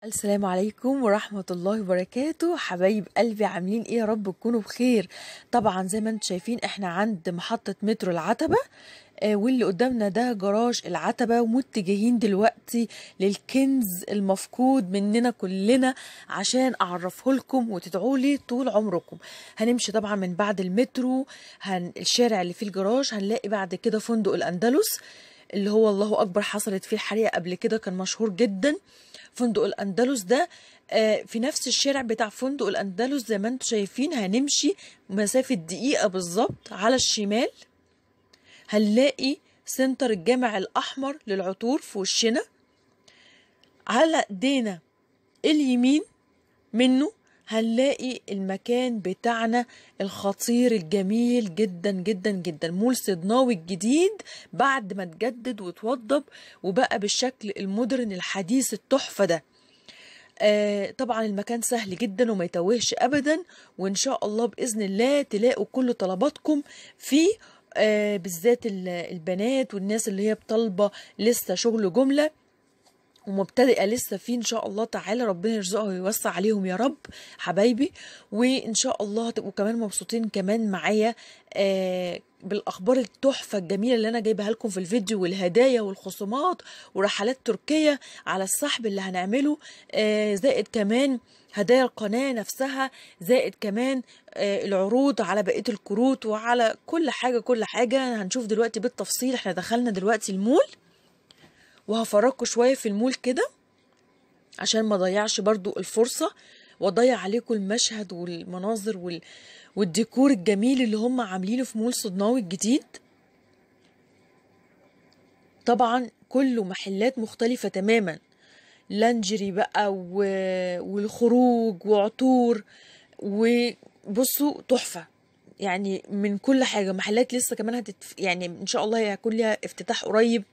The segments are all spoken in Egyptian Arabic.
السلام عليكم ورحمة الله وبركاته حبايب قلبي عاملين ايه يا رب تكونوا بخير طبعا زي ما انتم شايفين احنا عند محطة مترو العتبة آه، واللي قدامنا ده جراج العتبة ومتجهين دلوقتي للكنز المفقود مننا كلنا عشان اعرفه لكم وتدعوا لي طول عمركم هنمشي طبعا من بعد المترو هن... الشارع اللي فيه الجراج هنلاقي بعد كده فندق الاندلس اللي هو الله اكبر حصلت فيه الحريقة قبل كده كان مشهور جدا فندق الاندلس ده آه، في نفس الشارع بتاع فندق الاندلس زي ما انتم شايفين هنمشي مسافة دقيقة بالظبط على الشمال هنلاقي سنتر الجامع الأحمر للعطور في وشنا على ايدينا اليمين منه هنلاقي المكان بتاعنا الخطير الجميل جدا جدا جدا مول صدناوي الجديد بعد ما اتجدد واتوضب وبقى بالشكل المودرن الحديث التحفة ده آه طبعا المكان سهل جدا وما يتوهش ابدا وان شاء الله باذن الله تلاقوا كل طلباتكم فيه آه بالذات ال- البنات والناس اللي هي طالبه لسه شغل جمله ومبتدئه لسه فيه ان شاء الله تعالى ربنا يرزقها ويوسع عليهم يا رب حبايبي وان شاء الله هتبقوا كمان مبسوطين كمان معايا آه بالاخبار التحفه الجميله اللي انا جايبها لكم في الفيديو والهدايا والخصومات ورحلات تركيا على السحب اللي هنعمله آه زائد كمان هدايا القناه نفسها زائد كمان آه العروض على بقيه الكروت وعلى كل حاجه كل حاجه هنشوف دلوقتي بالتفصيل احنا دخلنا دلوقتي المول وهفرجكم شويه في المول كده عشان ما اضيعش برضو الفرصة واضيع عليكم المشهد والمناظر وال... والديكور الجميل اللي هم عاملينه في مول صدناوي الجديد طبعا كله محلات مختلفة تماما لانجري بقى و... والخروج وعطور وبصوا تحفة يعني من كل حاجة محلات لسه كمان هتتف... يعني ان شاء الله هيكون لها افتتاح قريب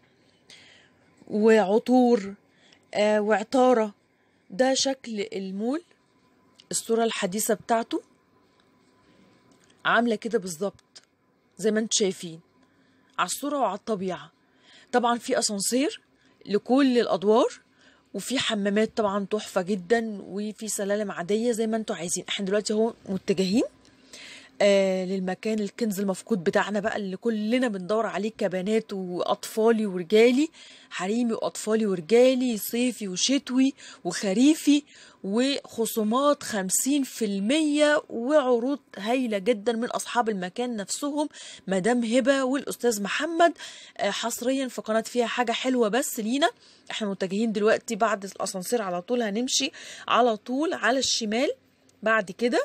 وعطور آه وعطارة ده شكل المول الصورة الحديثة بتاعته عاملة كده بالظبط زي ما انتم شايفين على الصورة وعلى الطبيعة طبعا في أسانسير لكل الأدوار وفي حمامات طبعا تحفة جدا وفي سلالم عادية زي ما انتم عايزين احنا دلوقتي اهو متجهين آه للمكان الكنز المفقود بتاعنا بقى اللي كلنا بندور عليه كبنات واطفالي ورجالي حريمي واطفالي ورجالي صيفي وشتوي وخريفي وخصومات خمسين في المية وعروض هايلة جدا من أصحاب المكان نفسهم مدام هبة والأستاذ محمد آه حصريا في قناة فيها حاجة حلوة بس لينا احنا متجهين دلوقتي بعد الأسانسير على طول هنمشي على طول على الشمال بعد كده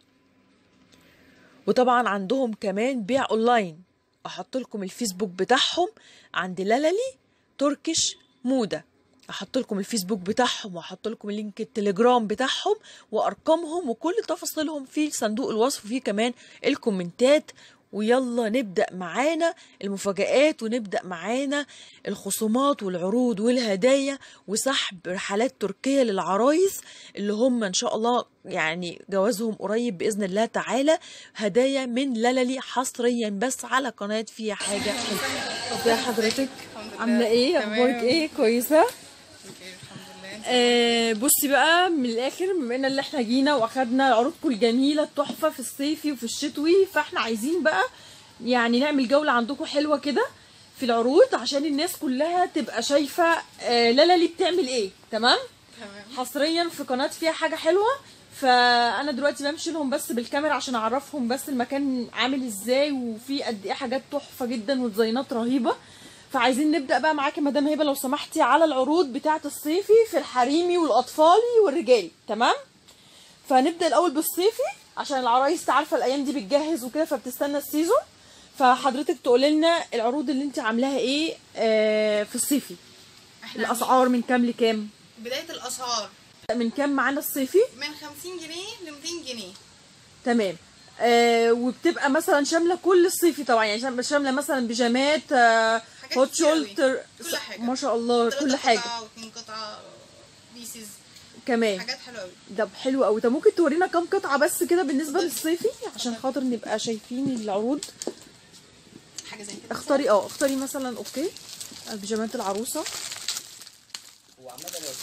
وطبعا عندهم كمان بيع اونلاين احط لكم الفيسبوك بتاعهم عند لالالي تركش موده احط لكم الفيسبوك بتاعهم واحط لكم لينك التليجرام بتاعهم وارقامهم وكل تفاصيلهم في صندوق الوصف وفيه كمان الكومنتات ويلا نبدأ معانا المفاجآت ونبدأ معانا الخصومات والعروض والهدايا وسحب رحلات تركيا للعرايس اللي هم إن شاء الله يعني جوازهم قريب بإذن الله تعالى هدايا من لالالي حصريا بس على قناة فيها حاجة حلوة ازي حضرتك الحمد لله. عاملة ايه تمام. اخبارك ايه كويسة بخير الحمد لله آه بصي بقى من الاخر بما ان اللي احنا جينا واخدنا عروضكم الجميله التحفه في الصيفي وفي الشتوي فاحنا عايزين بقى يعني نعمل جوله عندكم حلوه كده في العروض عشان الناس كلها تبقى شايفه آه لالالي بتعمل ايه تمام تمام حصريا في قناه فيها حاجه حلوه فانا دلوقتي بمشي لهم بس بالكاميرا عشان اعرفهم بس المكان عامل ازاي وفي قد ايه حاجات تحفه جدا وديزاينات رهيبه فعايزين نبدا بقى معاكي مدام هبه لو سمحتي على العروض بتاعه الصيفي في الحريمي والاطفالي والرجالي تمام فنبدا الاول بالصيفي عشان العرايس عارفه الايام دي بتجهز وكده فبتستنى السيزون فحضرتك تقولي لنا العروض اللي انت عاملاها ايه آه في الصيفي احنا الاسعار من كام لكام بداية الأسعار من كام معانا الصيفي من 50 جنيه ل 200 جنيه تمام آه وبتبقى مثلا شامله كل الصيفي طبعا يعني شام- شامله مثلا بيجامات آه حاجات هوت كتير أوي. شولتر كل حاجة. ما شاء الله تلاتة كل حاجه قطعة واثنين قطعة بيسز كمان حاجات حلوة أوي ده حلو قوي طب ممكن تورينا كام قطعه بس كده بالنسبه للصيفي عشان خاطر نبقى شايفين العروض حاجة زي كده اختاري اه اختاري مثلا اوكي بيجامات العروسه وعامة يا استاذه كده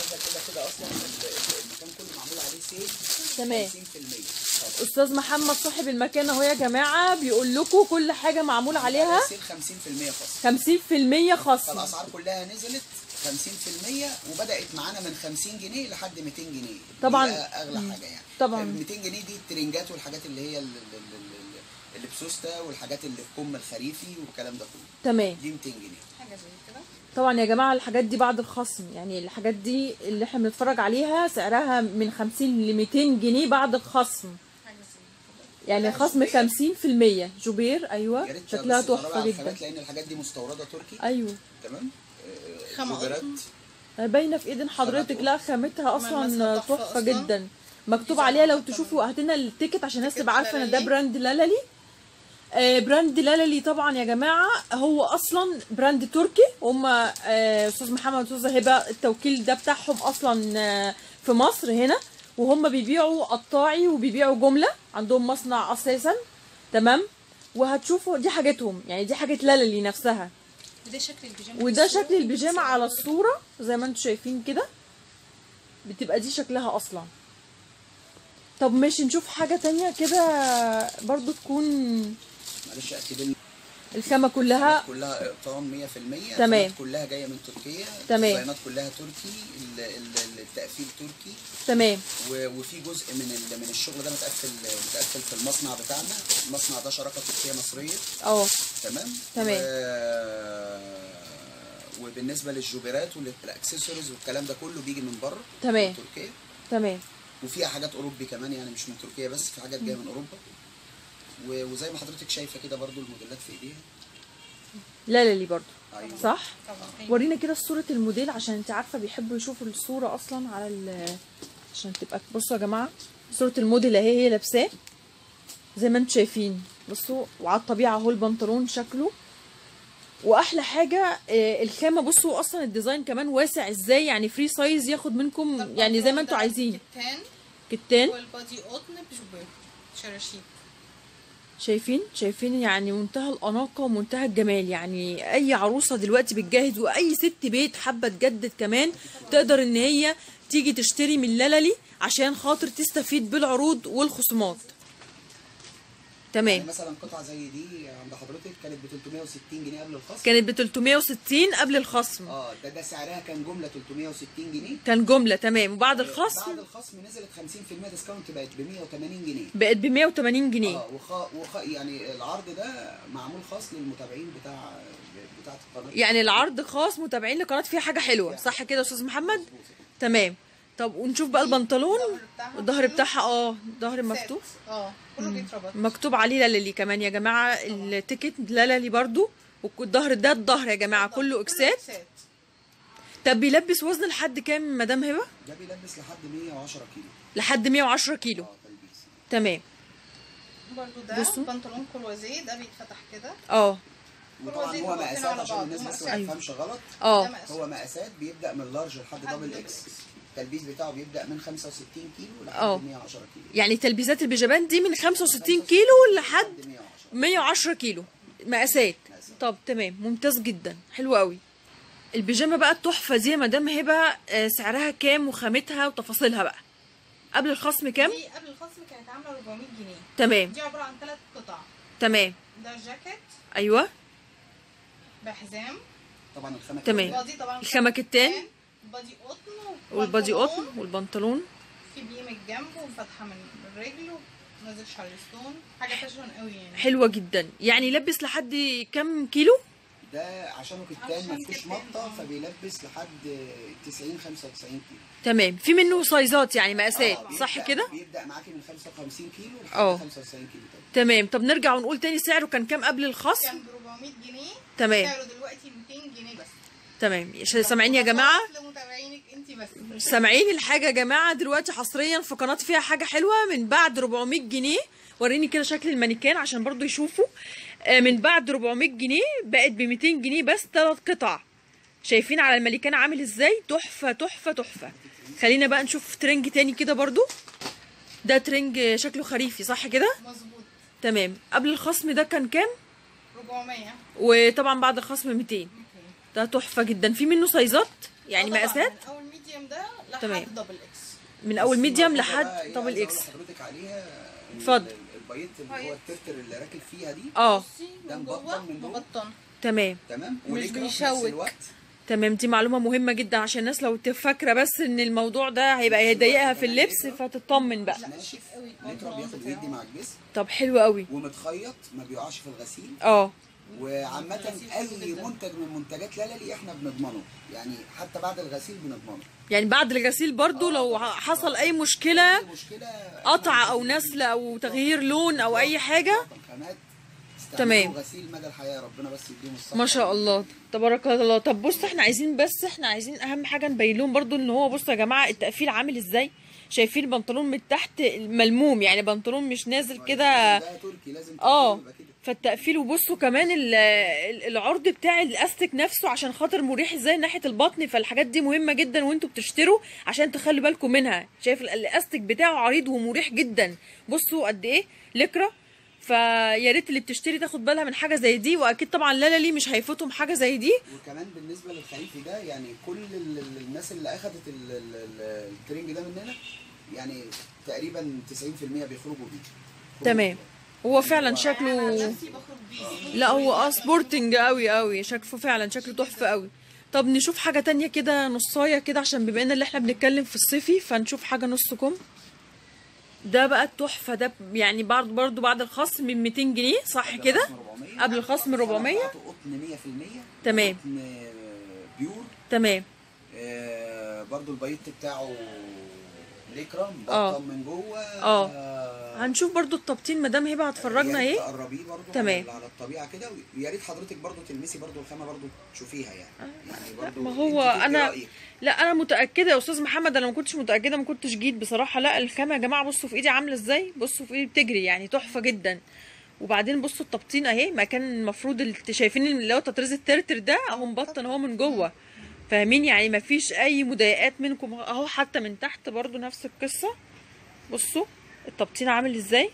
كده اصلا ال- ال- المكان كله معمول عليه سيل تمام. 50% استاذ محمد صاحب المكان اهو يا جماعه بيقول لكم كل حاجه معمول عليها سيل 50% خاص 50% خصم فالاسعار كلها نزلت 50% وبدات معانا من 50 جنيه لحد 200 جنيه طبعاً. دي اغلى حاجه يعني طبعاً. ال 200 جنيه دي الترنجات والحاجات اللي هي ال- ال- ال- ال- اللي بسوسته والحاجات اللي بكم الخريفي والكلام ده كله تمام دي 200 جنيه حاجه زي كده طبعا يا جماعه الحاجات دي بعد الخصم يعني الحاجات دي اللي احنا بنتفرج عليها سعرها من 50 ل 200 جنيه بعد الخصم حاجه زي كده يعني خصم 50% جوبير ايوه يا ريت شكلها بس تتفرجوا تحفه على جدا الخامات لان الحاجات دي مستورده تركي ايوه تمام آه، خامة جوبرات. قطن. باينه في ايدين حضرتك لا خامتها اصلا ملمسها تحفة تحفه أصلاً. جدا مكتوب ديزاين عليها لو تحفة. تشوفوا هات لنا التيكت عشان الناس تيكت تبقى عارفه ان ده لالالي. براند لالالي آه، براند لالالي طبعا يا جماعه هو اصلا براند تركي هم آه، استاذ محمد واستاذه هبه التوكيل ده بتاعهم اصلا آه، في مصر هنا وهم بيبيعوا قطاعي وبيبيعوا جمله عندهم مصنع اساسا تمام وهتشوفوا دي حاجتهم يعني دي حاجه لالالي نفسها وده شكل البيجامه وده في الصورة. شكل البيجامه على الصوره زي ما انتم شايفين كده بتبقى دي شكلها اصلا طب ماشي نشوف حاجه تانية كده برضو تكون معلش اكد لي الخامه كلها كلها اقطان 100% تمام. الخامات كلها جايه من تركيا تمام. الديزاينات كلها تركي ال- ال- التقفيل تركي تمام و- وفي جزء من ال- من الشغل ده متقفل متقفل في المصنع بتاعنا المصنع ده شراكه تركيه مصريه اه تمام تمام. و... وبالنسبه للجوبرات والاكسسوارز والكلام ده كله بيجي من بره تمام. من تركيا تمام وفيها حاجات اوروبي كمان يعني مش من تركيا بس في حاجات جايه من اوروبا و- وزي ما حضرتك شايفه كده برضو الموديلات في ايديها لا لا لي برضو ايوه صح طبعا ورينا كده صوره الموديل عشان انت عارفه بيحبوا يشوفوا الصوره اصلا على ال عشان تبقى بصوا يا جماعه صوره الموديل اهي هي لابساه زي ما انتم شايفين بصوا وعلى الطبيعه اهو البنطلون شكله واحلى حاجه آه، الخامه بصوا اصلا الديزاين كمان واسع ازاي يعني فري سايز ياخد منكم يعني زي ما انتم عايزين كتان كتان والبادي قطن بجوبير شراشيب شايفين شايفين يعني منتهى الأناقة ومنتهى الجمال يعني أي عروسة دلوقتي بتجهز وأي ست بيت حابة تجدد كمان تقدر إن هي تيجي تشتري من لالالي عشان خاطر تستفيد بالعروض والخصومات يعني تمام مثلا قطعه زي دي عند حضرتك كانت ب 360 جنيه قبل الخصم كانت ب 360 قبل الخصم اه ده ده سعرها كان جمله 360 جنيه كان جملة تمام وبعد بعد الخصم الخصم نزلت 50% ديسكاونت بقت ب 180 جنيه بقت ب 180 جنيه اه وخ... وخ... يعني العرض ده معمول خاص للمتابعين بتاع بتاعه القناه يعني العرض خاص متابعين لقناة فيها حاجة حلوة صح كده يا أستاذ محمد تمام طب ونشوف بقى البنطلون بتاعها الظهر كله بتاعها اه ظهر سات. مفتوح اه كله بيتربط مكتوب عليه لالي كمان يا جماعه التيكت لالي برضو والظهر ده الظهر يا جماعه كله اكسات طب بيلبس وزن لحد كام مدام هبه ده بيلبس لحد 110 كيلو لحد 110 كيلو اه تلبيس تمام برضو ده بصوا. بنطلون كروازيه ده بيتفتح كده اه وطبعا كروزين هو واقفين مقاسات على عشان بعض، الناس بس ومقاسات. ما تفهمش غلط ده اه مقاس. هو مقاسات بيبدا من لارج لحد لحد دبل دبل اكس إكس. التلبيس بتاعه بيبدا من 65 كيلو اه. لحد 110 كيلو يعني تلبيسات البيجامات دي من 65 كيلو لحد 110 110 كيلو مقاسات طب تمام ممتاز جدا حلو قوي البيجامه بقى التحفه دي يا مدام هبه آه، سعرها كام وخامتها وتفاصيلها بقى قبل الخصم كام دي قبل الخصم كانت عامله 400 جنيه تمام دي عباره عن ثلاث قطع تمام ده جاكيت ايوه بحزام طبعا الخامه تمام. كده. بادي طبعا الخامة كتان. بادي قطن والبادي وبنطلون. قطن والبنطلون في بيه من الجنب وفتحه من الرجل ونازل شارلستون حاجه فاشون قوي يعني حلوه جدا يعني يلبس لحد كام كيلو ده عشانه كتان عشان ما فيهوش كتان، مطه اه. فبيلبس لحد 90 95 كيلو تمام في منه سايزات يعني مقاسات آه، صح بيبدأ- كده بيبدا معاكي من 55 كيلو لحد اه. 95 كيلو تاني تمام طب نرجع ونقول تاني سعره كان كام قبل الخصم كان ب 400 جنيه تمام. سعره دلوقتي 200 جنيه بس تمام ش- سامعين يا جماعه لمتابعينك انت بس سامعين الحاجه يا جماعه دلوقتي حصريا في قناه فيها حاجه حلوه من بعد 400 جنيه وريني كده شكل المانيكان عشان برضو يشوفوا آه، من بعد 400 جنيه بقت ب 200 جنيه بس ثلاث قطع شايفين على المانيكان عامل ازاي تحفه تحفه تحفه خلينا بقى نشوف ترنج تاني كده برضو ده ترنج شكله خريفي صح كده مظبوط تمام قبل الخصم ده كان كام 400 وطبعا بعد الخصم 200 ده تحفه جدا في منه سايزات يعني آه طبعاً، مقاسات من اول ميديوم الميديم ده تمام. لحد دبل اكس من اول بس ميديوم الموضوع بقى لحد إيه، دبل عايز اكس أقول لحضرتك عليها إن اتفضل. ال- البيض اللي هو طيب. الترتر اللي راكب فيها دي اه بصي ده من مبطن جوه من جوه؟ مبطن تمام تمام مش وليكرا في نفس بيشوك. الوقت تمام دي معلومة مهمة جدا عشان الناس لو فاكرة بس ان الموضوع ده هيبقى يضايقها في اللبس فتطمن بقى ناشف قوي ليكرا البنطلون بياخد بتاعه. ويدي مع الجسم طب حلو قوي ومتخيط ما بيقعش في الغسيل اه وعامة الغسيل حلو أي جدا. منتج من منتجات لالي احنا بنضمنه يعني حتى بعد الغسيل بنضمنه يعني بعد الغسيل برضو لو حصل اي مشكلة أي مشكلة قطع او نسل او تغيير لون او اي حاجة خامات تمام. تمام غسيل مدى الحياة ربنا بس يديهم الصحة ما شاء الله تبارك الله طب بص احنا عايزين بس احنا عايزين اهم حاجه نبين لهم برضو ان هو بصوا يا جماعه التقفيل عامل ازاي شايفين البنطلون من تحت ملموم يعني بنطلون مش نازل كده ده تركي لازم اه يبقى كده فالتقفيل وبصوا كمان ال- ال- العرض بتاع الاستك نفسه عشان خاطر مريح ازاي ناحيه البطن فالحاجات دي مهمه جدا وانتوا بتشتروا عشان تخلوا بالكم منها شايف ال- الاستك بتاعه عريض ومريح جدا بصوا قد ايه لكرة فيا ريت اللي بتشتري تاخد بالها من حاجه زي دي واكيد طبعا لا لا لي مش هيفوتهم حاجه زي دي وكمان بالنسبة للخريفي ده يعني كل ال- ال- الناس اللي أخدت ال- ال- ال- الترنج ده مننا يعني تقريبا 90% بيخرجوا بيه تمام هو فعلا انا عن شكله نفسي بخرج بيه لا هو اه سبورتنج قوي قوي شكله فعلا شكله تحفه قوي طب نشوف حاجه تانية كده نصايه كده عشان بما ان اللي احنا بنتكلم في الصيفي فنشوف حاجه نص كم ده بقى التحفه ده يعني برضه برضه بعد الخصم من 200 جنيه صح قبل كده الخصم 400. قبل الخصم 400 بتاعته قطن 100% تمام. قطن آه، بيور تمام آه، برضو البيض بتاعه ليكرا آه. مبطن من جوه آه. آه، هنشوف برضه التبطين مدام هبه هتفرجنا يا ريت ايه تقربيه برضو تمام. على على الطبيعه كده ويا ريت حضرتك برضو تلمسي برضو الخامه برضو تشوفيها يعني يعني برضو ما انت هو تدي انا رأيك. لا انا متاكده يا استاذ محمد انا ما كنتش متاكده ما كنتش جيت بصراحه لا الخامه يا جماعه بصوا في ايدي عامله ازاي بصوا في ايدي بتجري يعني تحفه جدا وبعدين بصوا التبطين اهي مكان المفروض اللي شايفين اللي هو تطريز الترتر ده اهو مبطن اهو من جوه فاهمين يعني ما فيش اي مضايقات منكم اهو حتى من تحت برضو نفس القصه بصوا التبطين عامل ازاي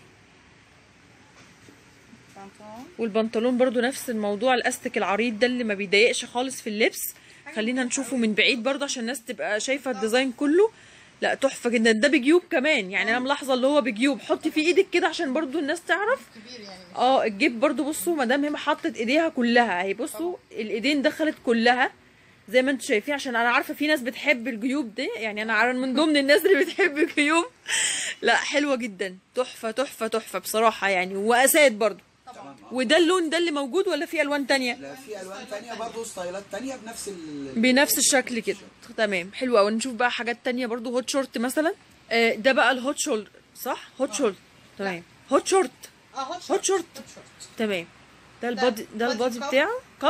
بنطلون. والبنطلون برضو نفس الموضوع الاستك العريض ده اللي ما بيضايقش خالص في اللبس خلينا نشوفه من بعيد برضو عشان الناس تبقى شايفه الديزاين كله لا تحفه جدا ده بجيوب كمان يعني انا ملاحظه اللي هو بجيوب حطي في ايدك كده عشان برضو الناس تعرف كبير يعني اه الجيب برضو بصوا مدام هي حطت ايديها كلها اهي بصوا الايدين دخلت كلها زي ما انتم شايفين عشان انا عارفه في ناس بتحب الجيوب دي يعني انا عارفه من ضمن الناس اللي بتحب الجيوب لا حلوه جدا تحفه تحفه تحفه بصراحه يعني واساد برضو طبعا وده اللون ده اللي موجود ولا في الوان تانية لا في الوان تانية برضو ستايلات تانية بنفس ال بنفس الشكل كده تمام حلو قوي نشوف بقى حاجات تانية برضو هوت شورت مثلا آه، ده بقى الهوت شولدر صح هوت شورت تمام هوت شورت اه هوت هوت شورت. هوت شورت تمام ده البادي ده بادي البادي كاب. بتاعه كاب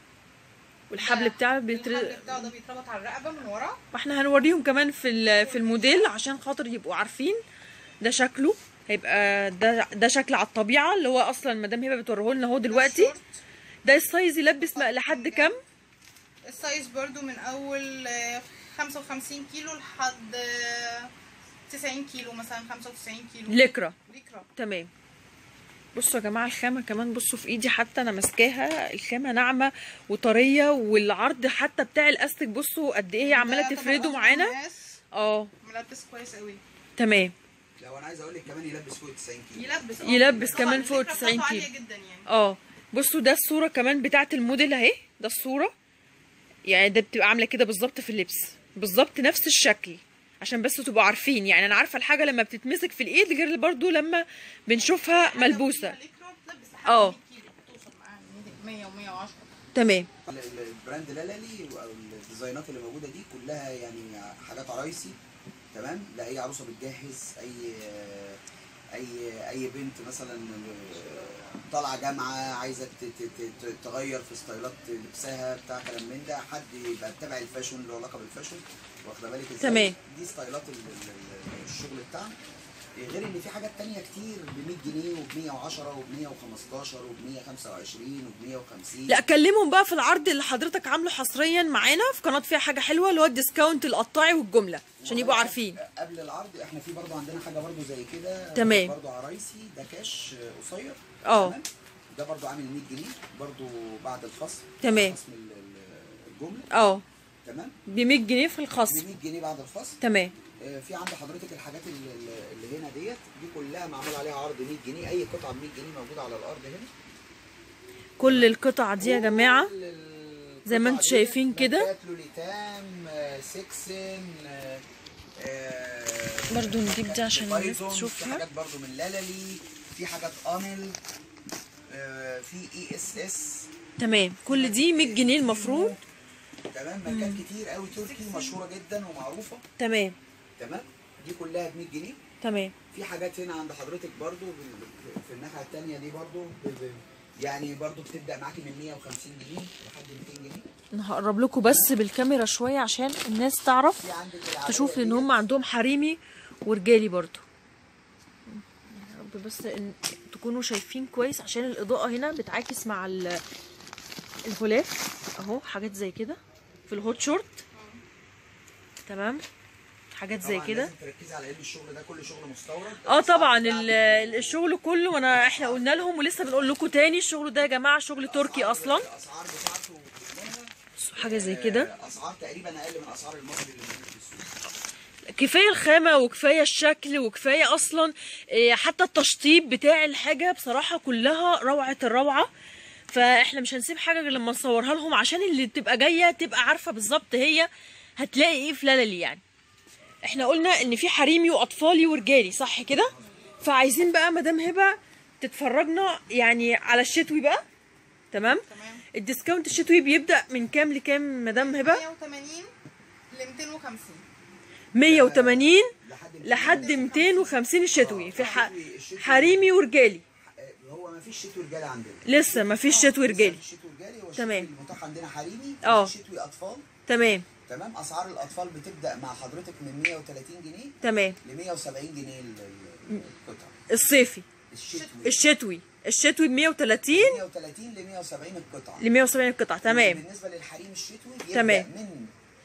والحبل ده بتاعه بيتر... الحبل بتاعه ده بيتربط على الرقبه من ورا واحنا هنوريهم كمان في ال- في الموديل عشان خاطر يبقوا عارفين ده شكله هيبقى ده ده شكل على الطبيعه اللي هو اصلا مدام هبه بتوريه لنا اهو دلوقتي شورت. ده السايز يلبس م- لحد كام السايز برضو من اول آه، 55 كيلو لحد آه، 90 كيلو مثلا 95 كيلو لكرة ليكرا تمام بصوا يا جماعه الخامه كمان بصوا في ايدي حتى انا ماسكاها الخامه ناعمه وطريه والعرض حتى بتاع الاستك بصوا قد ايه هي عماله ده طبعاً تفرده أصغر معانا ناس اه ملبس كويس قوي تمام لو انا عايز اقول لك كمان يلبس فوق 90 كيلو يلبس آه. يلبس طبعاً كمان فوق الليكرا 90 بتاعته عالية كيلو. جدا يعني اه بصوا ده الصوره كمان بتاعه الموديل اهي ده الصوره يعني ده بتبقى عامله كده بالظبط في اللبس بالظبط نفس الشكل عشان بس تبقوا عارفين يعني انا عارفه الحاجه لما بتتمسك في الايد غير برضو لما بنشوفها حاجة ملبوسه فيها ليكرا بتلبس لحد آه. 100 كيلو بتوصل معاها 100 و110 تمام ال- ال- البراند لالالي او الديزاينات اللي موجوده دي كلها يعني حاجات عرايسي تمام لاي عروسه بتجهز اي اي اي بنت مثلا طالعه جامعه عايزه ت- ت- ت- تغير في ستايلات لبسها بتاع كلام من ده حد يبقى متابع الفاشون له علاقه بالفاشون واخده بالك ازاي تمام. دي ستايلات ال- ال- ال- الشغل بتاعنا غير ان في حاجات تانية كتير ب 100 جنيه وب 110 وب 115 وب 125 وب 150 لا كلمهم بقى في العرض اللي حضرتك عامله حصريا معانا في قناه فيها حاجه حلوه اللي هو الديسكاونت القطاعي والجمله عشان يبقوا عارفين قبل العرض احنا في برضو عندنا حاجه برضو زي كده تمام. برضو عرايسي ده كاش قصير اه. تمام؟ ده برضو عامل 100 جنيه برضو بعد الخصم تمام. خصم ال- ال- الجمله اه تمام ب 100 جنيه في ب الخصم 100 جنيه بعد الخصم تمام آه، في عند حضرتك الحاجات اللي, اللي هنا ديت دي كلها معمول عليها عرض 100 جنيه اي قطعه ب 100 جنيه موجوده على الارض هنا كل القطع دي يا جماعه كل القطع زي ما انتوا ديت شايفين كده. ماركات لوليتام آه، سكسن آه، آه، برضو نجيب دي عشان الناس بايزون، في تشوفها حاجات برضو من لالالي في حاجات انل آه، في اي اس اس تمام كل دي 100 جنيه المفروض تمام ماركات كتير قوي تركي مشهوره جدا ومعروفه تمام تمام دي كلها ب 100 جنيه تمام في حاجات هنا عند حضرتك برضو بال- في الناحيه الثانيه دي برضو ب- ب- يعني برضو بتبدا معاكي من 150 جنيه لحد 200 جنيه انا هقرب لكم بس بالكاميرا شويه عشان الناس تعرف في عندك العباية تشوف لان ديت. هم عندهم حريمي ورجالي برضو يا رب بس ان تكونوا شايفين كويس عشان الاضاءه هنا بتعاكس مع ال- الغلاف اهو حاجات زي كده في الهوت شورت تمام حاجات زي طبعاً كده لازم تركزي على ان الشغل ده كله شغل مستورد اه طبعا الأسعار ال- بتاعته- الشغل كله وانا احنا قلنا لهم ولسه بنقول لكم تاني الشغل ده يا جماعه شغل تركي اصلا الاسعار بتاعته كلها حاجه زي كده آه، اسعار تقريبا اقل من اسعار المصري اللي موجود في السوق كفايه الخامه وكفايه الشكل وكفايه اصلا إيه، حتى التشطيب بتاع الحاجه بصراحه كلها روعه الروعه فاحنا مش هنسيب حاجه غير لما نصورها لهم عشان اللي تبقى جايه تبقى عارفه بالظبط هي هتلاقي ايه في لالي يعني احنا قلنا ان في حريمي واطفالي ورجالي صح كده فعايزين بقى مدام هبه تتفرجنا يعني على الشتوي بقى تمام تمام الديسكاونت الشتوي بيبدا من كام لكام مدام هبه 180 ل 250 180 لحد لحد 250 الشتوي في ح... الشتوي- الشتوي- حريمي ورجالي آه، هو ما فيش شتوي رجاله عندنا لسه ما فيش شتوي رجالي لسه الشتوي رجالي هو تمام. الشتوي المتاح عندنا حريمي اه. وفي شتوي اطفال تمام تمام اسعار الاطفال بتبدا مع حضرتك من 130 جنيه تمام ل 170 جنيه ال- ال- القطعه الصيفي الشتوي الشتوي الشتوي ب 130 130 ل 170 القطعه ل 170 قطعه تمام بالنسبه للحريم الشتوي بيبدا تمام. من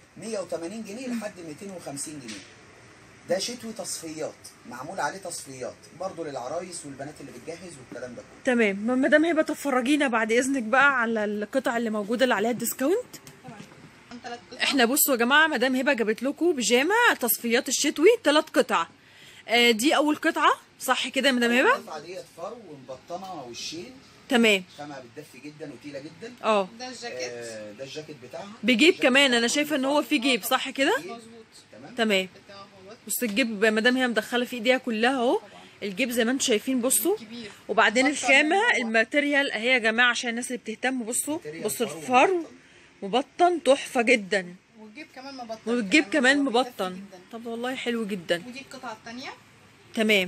180 جنيه لحد 250 جنيه ده شتوي تصفيات معمول عليه تصفيات برضه للعرايس والبنات اللي بتجهز والكلام ده كله تمام ما مدام هبه تفرجينا بعد اذنك بقى على القطع اللي موجوده اللي عليها الديسكاونت تمام عن ثلاث قطع احنا بصوا يا جماعه مدام هبه جابت لكم بيجامه تصفيات الشتوي ثلاث قطع آه دي اول قطعه صح كده يا مدام هبه القطعه ديت فرو ومبطنه وشين تمام خامه بتدفي جدا وتقيله جدا اه ده الجاكيت آه، ده الجاكيت بتاعها بجيب الجاكيت كمان انا بتاعها شايفه ان هو في جيب صح كده جيب. مظبوط تمام تمام بتاعه اهوت بص الجيب مدام هي مدخله في ايديها كلها اهو الجيب زي ما انتم شايفين بصوا كبير وبعدين بطل الخامه من جوه. الماتيريال اهي يا جماعه عشان الناس اللي بتهتم بصوا ماتيريال بصوا فرو الفرو مبطن تحفه جدا والجيب كمان مبطن والجيب كمان هو بيدفي مبطن جداً. طب والله حلو جدا ودي القطعه الثانيه تمام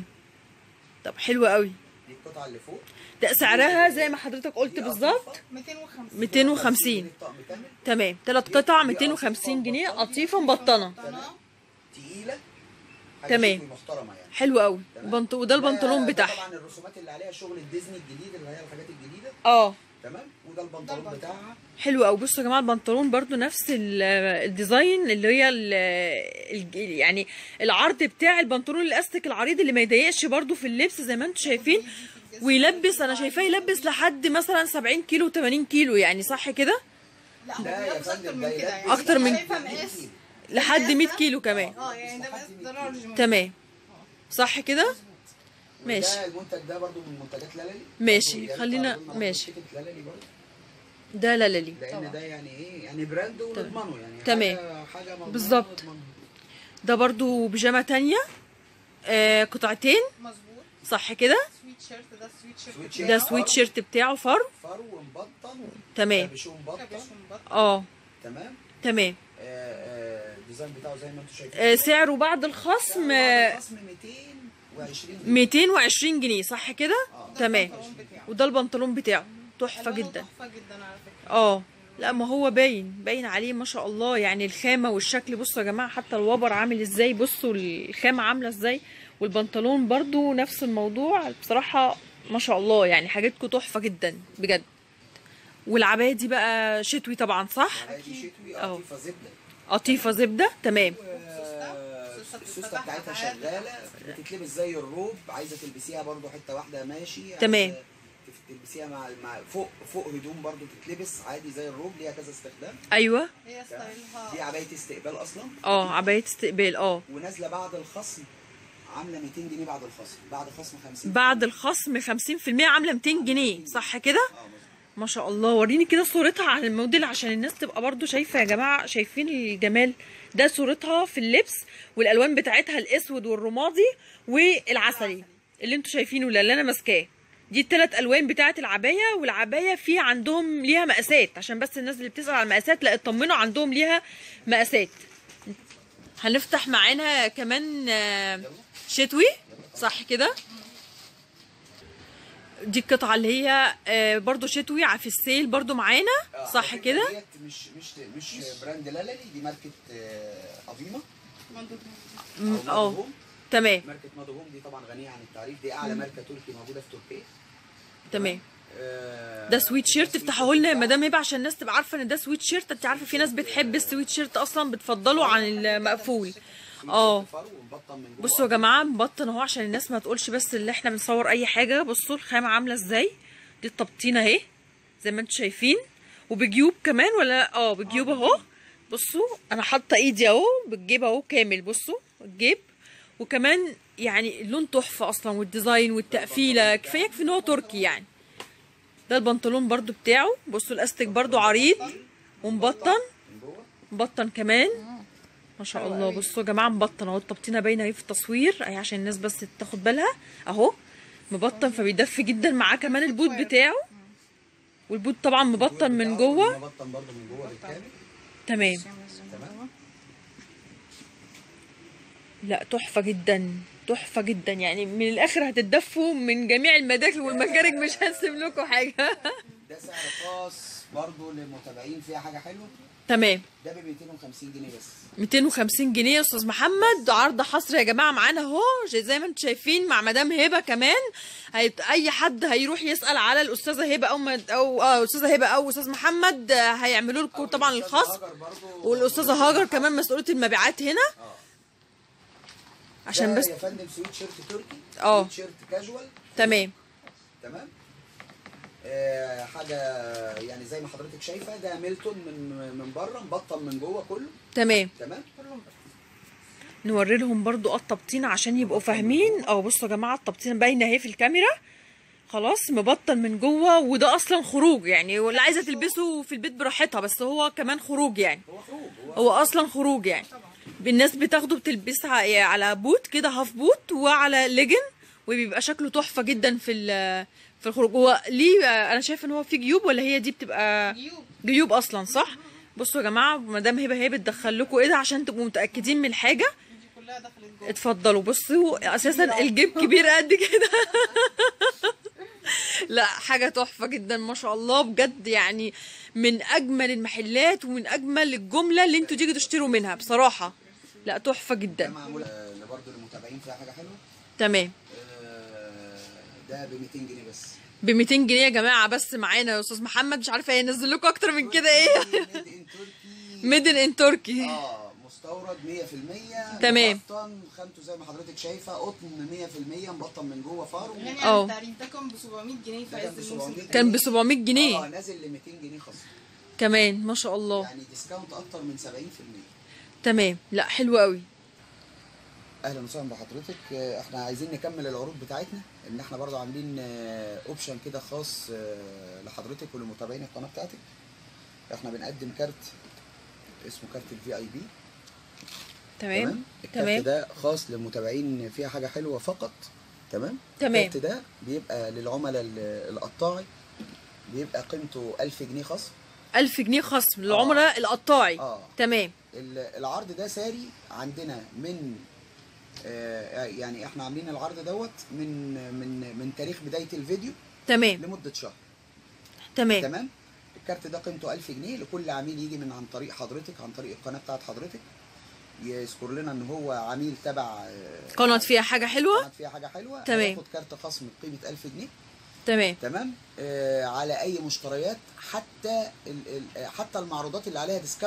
طب حلو قوي دي القطعه اللي فوق ده سعرها زي ما حضرتك قلت دي بالظبط قطيفة. 250 250 الطقم كامل تمام ثلاث قطع 250 جنيه قطيفه مبطنه مبطنة. تقيله حاجة تمام. شتوي محترمه يعني حلو قوي تمام؟ بنط... وده البنطلون ده- ده بتاعها طبعا الرسومات اللي عليها شغل الديزني الجديد اللي هي الحاجات الجديده اه تمام وده البنطلون البنطلون. بتاعها حلو قوي بصوا يا جماعه البنطلون برضو نفس ال- الديزاين اللي هي ال ال يعني العرض بتاع البنطلون الاستيك العريض اللي ما يضايقش برضو في اللبس زي ما انتم شايفين ويلبس انا شايفاه يلبس لحد مثلا 70 كيلو 80 كيلو يعني صح كده لا هو لا يا بيلبس اكتر فندم من ده كده يعني يلبس أكتر من- شايفه مقاس لحد 100 كيلو كمان اه يعني ده مقاس ده لارج موجود. تمام صح كده ماشي. وده المنتج ده برضو من منتجات لالالي ماشي، برضو يعني خلينا- تعرضوا لنا ماشي. برضو شركة لالالي برضو ده لا لا لي لان طبعا. ده يعني ايه يعني براند ونضمنه يعني تمام. حاجه حاجه مضمونة بالظبط. ونضمنها. ده برضو بيجامه تانية آه قطعتين مظبوط صح كده سويت شيرت ده سويت شيرت سويت بتاعه. ده سويت شيرت بتاعه فرو فرو ومبطن تمام كابشو مبطن كابش ومبطن. اه تمام تمام آه، آه، الديزاين بتاعه زي ما انتم شايفين آه سعره بعد الخصم آه، خصم 220 جنيه 220 جنيه صح كده آه. تمام البنطلون بتاعه. وده البنطلون بتاعه تحفه ألوانه جدا تحفه جدا على فكره اه لا ما هو باين باين عليه ما شاء الله يعني الخامه والشكل بصوا يا جماعه حتى الوبر عامل ازاي بصوا الخامه عامله ازاي والبنطلون برضو نفس الموضوع بصراحه ما شاء الله يعني حاجاتكم تحفه جدا بجد والعبايه دي بقى شتوي طبعا صح دي شتوي أهو. قطيفه زبده قطيفه زبده تمام آه، السوستة السوسته بتتفتح بتاعتها عادي. شغاله بتتلبس زي الروب عايزه تلبسيها برضو حته واحده ماشي عايزة تمام. تلبسيها مع مع فوق فوق هدوم برضو تتلبس عادي زي الروب ليها كذا استخدام ايوه هي دي ستايلها عبايه استقبال اصلا اه عبايه استقبال اه ونازله بعد الخصم عامله 200 جنيه بعد الخصم بعد خصم 50 بعد الخصم 50% عامله 200 جنيه صح كده اه مظبوط. ما شاء الله وريني كده صورتها على الموديل عشان الناس تبقى برضو شايفه يا جماعه شايفين الجمال ده صورتها في اللبس والالوان بتاعتها الاسود والرمادي والعسلي اللي انتوا شايفينه اللي انا ماسكاه دي الثلاث الوان بتاعه العبايه والعبايه في عندهم ليها مقاسات عشان بس الناس اللي بتسال على المقاسات لا اطمنوا عندهم ليها مقاسات هنفتح معانا كمان آه، شتوي صح كده دي القطعه اللي هي آه، برضو شتوي ع- في السيل برضو معانا آه، صح على فكرة كده ديت مش مش مش براند لالي دي ماركه آه، افيما م- او اه مادوهوم تمام ماركه مادوهوم دي طبعا غنيه عن التعريف دي اعلى ماركه تركي موجوده في تركيا تمام آه، ده سويت شيرت السويت افتحوا لنا يا بتاعها. مدام هبه عشان الناس تبقى عارفه ان ده سويت شيرت انت عارفه في ناس بتحب السويت شيرت اصلا بتفضله عن المقفول سويت اه. شيرت فرو ومبطن من جوه بصوا يا جماعه مبطن اهو عشان الناس ما تقولش بس اللي احنا بنصور اي حاجه بصوا الخامه عامله ازاي دي التبطينه اهي زي ما انتم شايفين وبجيوب كمان ولا اه بجيوب اهو بصوا انا حاطه ايدي اهو بالجيب اهو كامل بصوا الجيب وكمان يعني اللون تحفه اصلا والديزاين والتقفيله كفايه في ان هو تركي يعني ده البنطلون برضو بتاعه بصوا الاستيك برضو عريض ومبطن من جوه مبطن كمان ما شاء حلو الله قوي. بصوا يا جماعه مبطن اهو التبطينه باينه اهي في التصوير اهي عشان الناس بس تاخد بالها اهو مبطن فبيدفي جدا معاه كمان البوت بتاعه والبوت طبعا مبطن من جوه مبطن برضه من جوه بالكامل تمام تمام لا تحفه جدا تحفه جدا يعني من الاخر هتتدفوا من جميع المداخل والمخارج مش هنسيب لكم حاجه ده سعر خاص برضه للمتابعين فيها حاجه حلوه تمام ده ب 250 جنيه بس 250 جنيه يا استاذ محمد عرض حصري يا جماعه معانا اهو زي ما انتم شايفين مع مدام هبه كمان هيت... اي حد هيروح يسال على الاستاذه هبه او مد... او اه استاذه هبه او استاذ محمد آه، هيعملوا لكم طبعا والأستاذ الخصم هاجر برضه والاستاذه هاجر كمان مسؤوله المبيعات هنا اه عشان ده بس يا فندم سويت شيرت تركي اه. سويت شيرت كاجوال تمام تمام آه حاجه يعني زي ما حضرتك شايفه ده ميلتون من من بره مبطن من جوه كله تمام تمام نوري لهم برضو اه التبطينه عشان يبقوا فاهمين اه بصوا يا جماعه التبطينه باينه اهي في الكاميرا خلاص مبطن من جوه وده اصلا خروج يعني واللي عايزه تلبسه في البيت براحتها بس هو كمان خروج يعني هو خروج هو هو اصلا خروج يعني الناس بتاخده بتلبسها على بوت كده هاف بوت وعلى ليجن وبيبقى شكله تحفه جدا في ال- في الخروج هو ليه انا شايفه ان هو في جيوب ولا هي دي بتبقى جيوب جيوب اصلا صح بصوا يا جماعه مدام هبه هي بتدخل لكم ايه ده عشان تبقوا متاكدين من الحاجه دي كلها دخلت جوه اتفضلوا بصوا اساسا الجيب كبير قد كده لا حاجه تحفه جدا ما شاء الله بجد يعني من اجمل المحلات ومن اجمل الجمله اللي انتوا تيجوا تشتروا منها بصراحه لا تحفه ده جدا معمول آه، برضه للمتابعين فيها حاجه حلوه تمام آه، ده ب 200 جنيه بس ب 200 جنيه يا جماعه بس معانا يا استاذ محمد مش عارفه هينزل لكم اكتر من كده ايه ميد ان تركي ميدن ان تركي اه مستورد 100% تمام. مبطن خامته زي ما حضرتك شايفه قطن 100% مبطن من جوه فارو يعني اه. عن التعريف ده كان ب 700 جنيه في ده كان عز ب الموسم 700 كان ب 700 جنيه اه نازل ل 200 جنيه خصم كمان ما شاء الله يعني ديسكاونت اكتر من 70% تمام لا حلو قوي اهلا وسهلا بحضرتك آه، احنا عايزين نكمل العروض بتاعتنا ان احنا برضو عاملين اوبشن كده خاص آه، لحضرتك ولمتابعين القناه بتاعتك احنا بنقدم كارت اسمه كارت الفي اي بي تمام الكارت تمام ده خاص للمتابعين فيها حاجه حلوه فقط تمام تمام. الكارت ده بيبقى للعملاء ال- القطاعي بيبقى قيمته 1000 جنيه خصم 1000 جنيه خصم للعملاء القطاعي اه تمام ال- العرض ده ساري عندنا من آه، يعني احنا عاملين العرض دوت من من من تاريخ بدايه الفيديو تمام لمده شهر تمام تمام الكارت ده قيمته 1000 جنيه لكل عميل يجي من عن طريق حضرتك عن طريق القناه بتاعت حضرتك يذكر لنا ان هو عميل تبع آه، قناه فيها حاجه حلوه قناه فيها حاجه حلوه تمام. هياخد كارت خصم بقيمه 1000 جنيه تمام تمام آه على اي مشتريات حتى ال ال حتى المعروضات اللي عليها ديسكاونت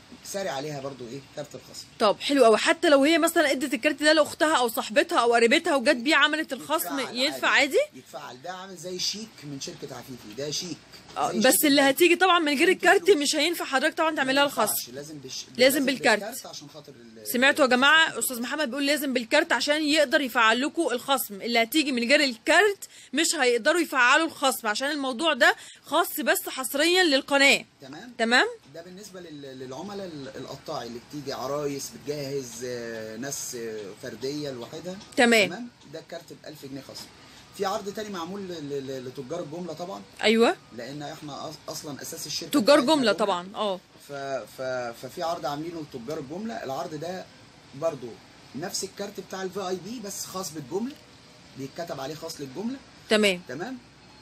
ساري عليها برضو ايه كارت الخصم طب حلو قوي حتى لو هي مثلا ادت الكارت ده لاختها او صاحبتها او قريبتها وجت بيه عملت الخصم يتفعل يدفع عادي يتفعل ده عامل زي شيك من شركه عفيفي ده شيك آه، زي بس شيك اللي البنك. هتيجي طبعا من غير بدون الكارت فلوس. مش هينفع حضرتك طبعا تعمل لها ما ينفعش، الخصم لازم بش... لازم بالكارت. عشان خاطر ال- سمعتوا يا جماعه استاذ محمد بيقول لازم بالكارت عشان يقدر يفعل لكم الخصم اللي هتيجي من غير الكارت مش هيقدروا يفعلوا الخصم عشان الموضوع ده خاص بس حصريا للقناه تمام تمام ده بالنسبه لل- للعملاء ال- القطاعي اللي بتيجي عرايس بتجهز آه، ناس آه، فرديه لوحدها تمام. تمام ده الكارت ب 1000 جنيه خصم في عرض تاني معمول ل- ل- لتجار الجمله طبعا ايوه لان احنا أص- اصلا اساس الشركه تجار بتاعتنا جمله طبعا اه ف... ف... ففي عرض عاملينه لتجار الجمله العرض ده برضو نفس الكارت بتاع الفي اي بي بس خاص بالجمله بيتكتب عليه خاص للجمله تمام تمام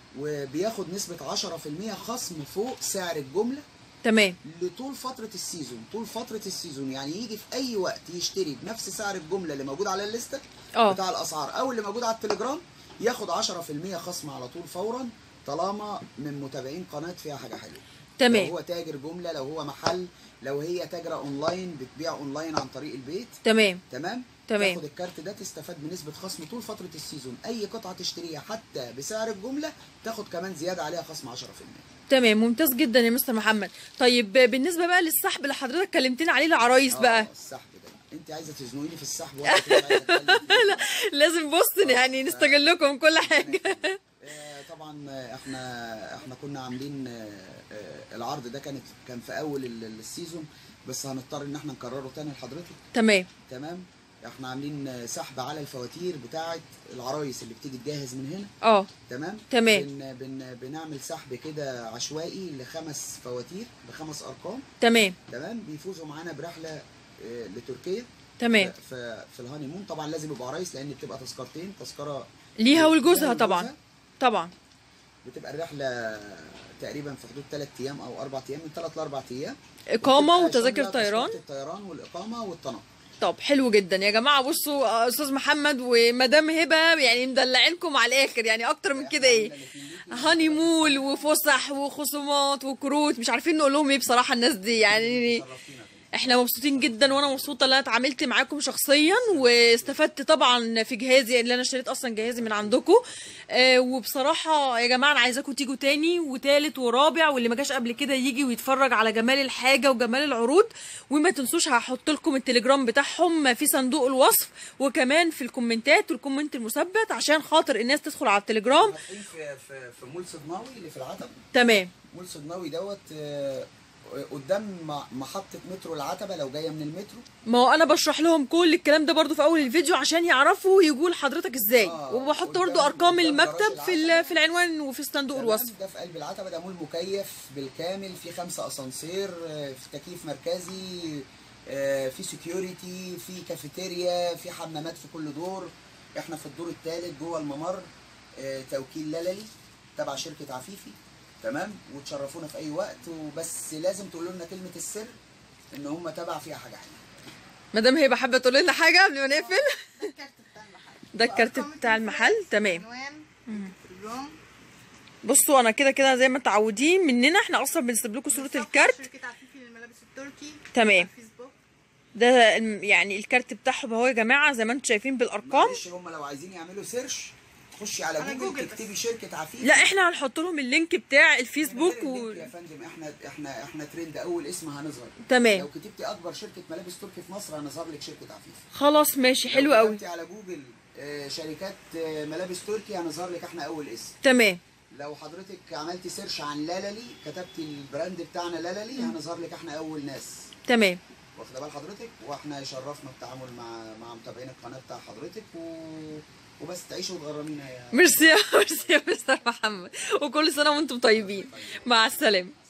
وبياخد نسبه 10% خصم فوق سعر الجمله تمام لطول فتره السيزون طول فتره السيزون يعني يجي في اي وقت يشتري بنفس سعر الجمله اللي موجود على الليسته اه بتاع الاسعار او اللي موجود على التليجرام ياخد 10% خصم على طول فورا طالما من متابعين قناه فيها حاجه حلوه تمام. لو هو تاجر جمله لو هو محل لو هي تاجره اونلاين بتبيع اونلاين عن طريق البيت تمام تمام تمام. تاخد الكارت ده تستفاد بنسبه خصم طول فتره السيزون اي قطعه تشتريها حتى بسعر الجمله تاخد كمان زياده عليها خصم 10% تمام ممتاز جدا يا مستر محمد طيب بالنسبه بقى للسحب اللي حضرتك كلمتنا عليه العرايس بقى آه، السحب ده انت عايزه تزنقيني في السحب وانا كنت عايزة أتكلم فيه. لازم بص يعني نستغلكم كل حاجه آه، طبعا آه، احنا احنا كنا عاملين آه، آه، العرض ده كانت كان في اول ال- السيزون بس هنضطر ان احنا نكرره تاني لحضرتك تمام تمام احنا عاملين آه، سحب على الفواتير بتاعه العرايس اللي بتيجي تجهز من هنا اه تمام تمام. بن بن بنعمل سحب كده عشوائي لخمس فواتير بخمس ارقام تمام تمام بيفوزوا معانا برحله آه، لتركيا تمام في في, في الهاني مون طبعا لازم يبقوا عرايس لان بتبقى تذكرتين تذكره ليها ولجوزها ليها طبعا ولجوزها. طبعا بتبقى الرحله تقريبا في حدود 3 ايام او 4 ايام من 3 ل 4 ايام اقامه وبتبقى وتذاكر شاملة طيران تذكرة الطيران والاقامه والتنقل طب حلو جدا يا جماعه بصوا آه، استاذ محمد ومدام هبه يعني مدلعينكم على الاخر يعني اكتر من كده ايه هاني مول وفسح وخصومات وكروت مش عارفين نقول لهم ايه بصراحه الناس دي يعني شرفتينا احنا مبسوطين جدا وانا مبسوطه ان انا اتعاملت معاكم شخصيا واستفدت طبعا في جهازي اللي انا اشتريت اصلا جهازي من عندكم اه وبصراحه يا جماعه انا عايزاكم تيجوا تاني وتالت ورابع واللي ما جاش قبل كده يجي ويتفرج على جمال الحاجه وجمال العروض وما تنسوش هحط لكم التليجرام بتاعهم في صندوق الوصف وكمان في الكومنتات والكومنت المثبت عشان خاطر الناس تدخل على التليجرام فاتحين في في في مول صدناوي اللي في العتبه تمام مول صدناوي دوت آه، قدام م- محطه مترو العتبه لو جايه من المترو ما هو انا بشرح لهم كل الكلام ده برضو في اول الفيديو عشان يعرفوا يجوا لحضرتك ازاي آه، وبحط قدام- برضو ارقام قدام المكتب جراج في ال- العتبة. في العنوان وفي صندوق تمام؟ الوصف ده في قلب العتبه ده مول مكيف بالكامل في خمسه اسانسير آه، في تكييف مركزي آه، في سكيورتي في كافيتيريا في حمامات في كل دور احنا في الدور الثالث جوه الممر آه، توكيل لللي تبع شركه عفيفي تمام وتشرفونا في اي وقت وبس لازم تقولوا لنا كلمه السر ان هم تبع فيها حاجه حلوه مدام هبه حابه تقول لنا حاجه قبل ما نقفل ده الكارت بتاع المحل ده الكارت وأرقام بتاع المحل التليفون، تمام عنوان تليجرام بصوا انا كده كده زي ما متعودين مننا احنا اصلا بنسيب لكم صوره صفحة الكارت شركة عفيفي للملابس التركي تمام. على الفيسبوك ده الم- يعني الكارت بتاعهم اهو يا جماعه زي ما انتم شايفين بالارقام معلش هم لو عايزين يعملوا سيرش خشي على, على جوجل, جوجل بس. تكتبي شركه عفيفي لا احنا هنحط لهم اللينك بتاع من الفيسبوك غير و... اللينك يا فندم احنا احنا احنا ترند اول اسم هنظهر لو تمام كتبتي اكبر شركه ملابس تركي في مصر هنظهر لك شركه عفيف خلاص ماشي حلو لو قوي كتبتي على جوجل آه، شركات آه، ملابس تركي هنظهر لك احنا اول اسم تمام لو حضرتك عملتي سيرش عن لالالي كتبتي البراند بتاعنا لالالي هنظهر لك احنا اول ناس تمام واخده بال حضرتك واحنا يشرفنا التعامل مع مع متابعين القناه بتاع حضرتك و... وبس تعيشوا وتغرمينا يا ميرسي يا- ميرسي يا مستر محمد وكل سنه وانتم طيبين مع السلامه